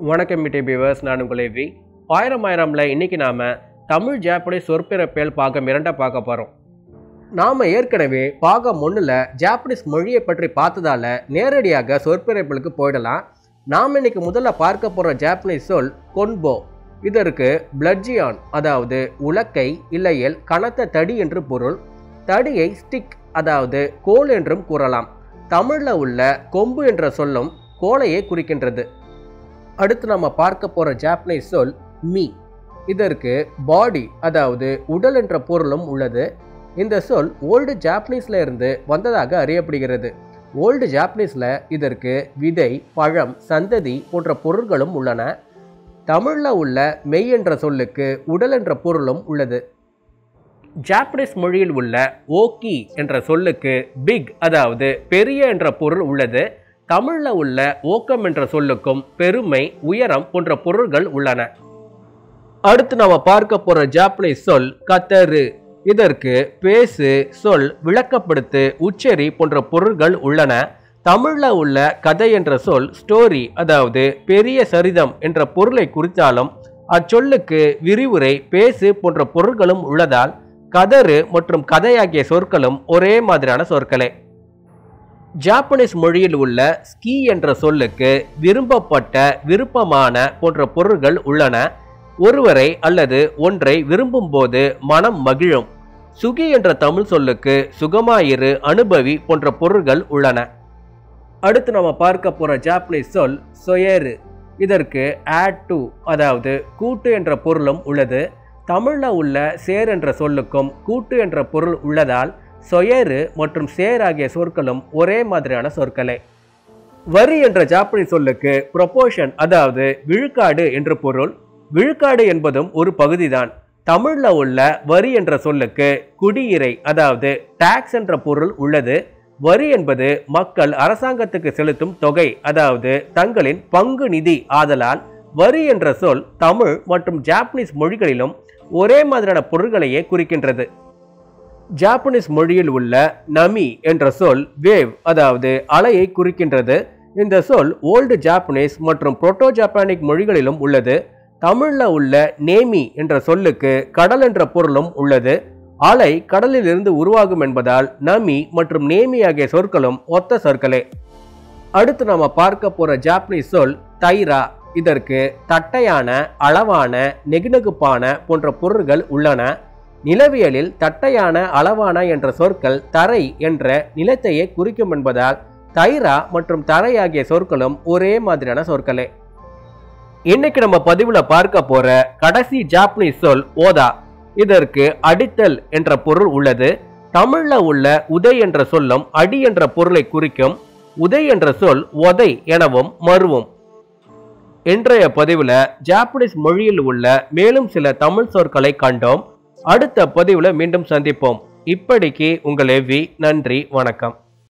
வணக்கம் midday beavers நான் உங்கள் எவி ஆயிரம் ஆயிரம்ல இன்னைக்கு நாம தமிழ் ஜாப்பனீஸ் சொற்பிறப்பியல் பாகம் இரண்டை பார்க்க போகிறோம் நாம் ஏற்கனவே பாகம் ஒன்றில் ஜாப்பனீஸ் மொழியை பற்றி பார்த்ததால நேரடியாக சொற்பிறப்பியலுக்கு போயிடலாம் நாம் இன்னைக்கு முதல்ல பார்க்க போகிற ஜாப்பனீஸ் சொல் கொன்போ இதற்கு பிளட்ஜியான் அதாவது உலக்கை இல்லையேல் கனத்த தடி என்று பொருள் தடியை ஸ்டிக் அதாவது கோல் என்றும் கூறலாம் தமிழில் உள்ள கொம்பு என்ற சொல்லும் கோலையை குறிக்கின்றது அடுத்து நம்ம பார்க்க போகிற ஜாப்பனீஸ் சொல் மீ இதற்கு பாடி அதாவது உடல் என்ற பொருளும் உள்ளது இந்த சொல் ஓல்டு ஜாப்பனீஸ்ல இருந்து வந்ததாக அறியப்படுகிறது ஓல்டு ஜாப்பனீஸ்ல இதற்கு விதை பழம் சந்ததி போன்ற பொருள்களும் உள்ளன தமிழில் உள்ள மெய் என்ற சொல்லுக்கு உடல் என்ற பொருளும் உள்ளது ஜாப்பனீஸ் மொழியில் உள்ள ஓக்கி என்ற சொல்லுக்கு பிக் அதாவது பெரிய என்ற பொருள் உள்ளது தமிழில் உள்ள ஓக்கம் என்ற சொல்லுக்கும் பெருமை உயரம் போன்ற பொருள்கள் உள்ளன அடுத்து நாம பார்க்க போற ஜாப்பனீஸ் சொல் கத்தரு இதற்கு பேசு சொல் விளக்கப்படுத்து உச்சரி போன்ற பொருள்கள் உள்ளன தமிழ்ல உள்ள கதை என்ற சொல் ஸ்டோரி அதாவது பெரிய சரிதம் என்ற பொருளை குறித்தாலும் அச்சொல்லுக்கு விரிவுரை பேசு போன்ற பொருள்களும் உள்ளதால் கதறு மற்றும் கதை ஆகிய சொற்களும் ஒரே மாதிரியான சொற்களே ஜாப்பனீஸ் மொழியில் உள்ள ஸ்கீ என்ற சொல்லுக்கு விரும்பப்பட்ட விருப்பமான போன்ற பொருள்கள் உள்ளன ஒருவரை அல்லது ஒன்றை விரும்பும்போது மனம் மகிழும் சுகி என்ற தமிழ் சொல்லுக்கு சுகமாயிரு அனுபவி போன்ற பொருள்கள் உள்ளன அடுத்து நம்ம பார்க்க போற ஜாப்பனீஸ் சொல் சொயரு இதற்கு ஆட் டு அதாவது கூட்டு என்ற பொருளும் உள்ளது தமிழில் உள்ள சேர் என்ற சொல்லுக்கும் கூட்டு என்ற பொருள் உள்ளதால் சொயரு மற்றும் சேர் ஆகிய சொற்களும் ஒரே மாதிரியான சொற்களே வரி என்ற ஜாப்பனீஸ் சொல்லுக்கு ப்ரொபோஷன் அதாவது விழுக்காடு என்று பொருள் விழுக்காடு என்பதும் ஒரு பகுதிதான் தமிழில் உள்ள வரி என்ற சொல்லுக்கு குடியிறை அதாவது டாக்ஸ் என்ற பொருள் உள்ளது வரி என்பது மக்கள் அரசாங்கத்துக்கு செலுத்தும் தொகை அதாவது தங்களின் பங்கு நிதி ஆதலால் வரி என்ற சொல் தமிழ் மற்றும் ஜாப்பனீஸ் மொழிகளிலும் ஒரே மாதிரியான பொருள்களையே குறிக்கின்றது ஜாப்பனீஸ் மொழியில் உள்ள நமி என்ற சொல் வேவ் அதாவது அலையை குறிக்கின்றது இந்த சொல் ஓல்டு ஜாப்பனீஸ் மற்றும் புரோட்டோ ஜப்பானிக் மொழிகளிலும் உள்ளது தமிழில் உள்ள நேமி என்ற சொல்லுக்கு கடல் என்ற பொருளும் உள்ளது அலை கடலில் இருந்து உருவாகும் என்பதால் நமி மற்றும் நேமி ஆகிய சொற்களும் ஒத்த சொற்களே அடுத்து நாம பார்க்க போற ஜாப்பனீஸ் சொல் தைரா இதற்கு தட்டையான அளவான நெகுநெகுப்பான போன்ற பொருள்கள் உள்ளன நிலவியலில் தட்டையான அளவான என்ற சொற்கள் தரை என்ற நிலத்தையே குறிக்கும் என்பதால் தைரா மற்றும் தரை ஆகிய சொற்களும் ஒரே மாதிரியான சொற்களே இன்னைக்கு நம்ம பதிவுல பார்க்க போற கடைசி ஜாப்பனீஸ் சொல் ஓதா இதற்கு அடித்தல் என்ற பொருள் உள்ளது தமிழ்ல உள்ள உதை என்ற சொல்லும் அடி என்ற பொருளை குறிக்கும் உதை என்ற சொல் ஒதை எனவும் மறுவும் இன்றைய பதிவுல ஜாப்பனீஸ் மொழியில் உள்ள மேலும் சில தமிழ் சொற்களை கண்டோம் அடுத்த பதிவுல மீண்டும் சந்திப்போம் இப்படிக்கு உங்கள் எவ்வி நன்றி வணக்கம்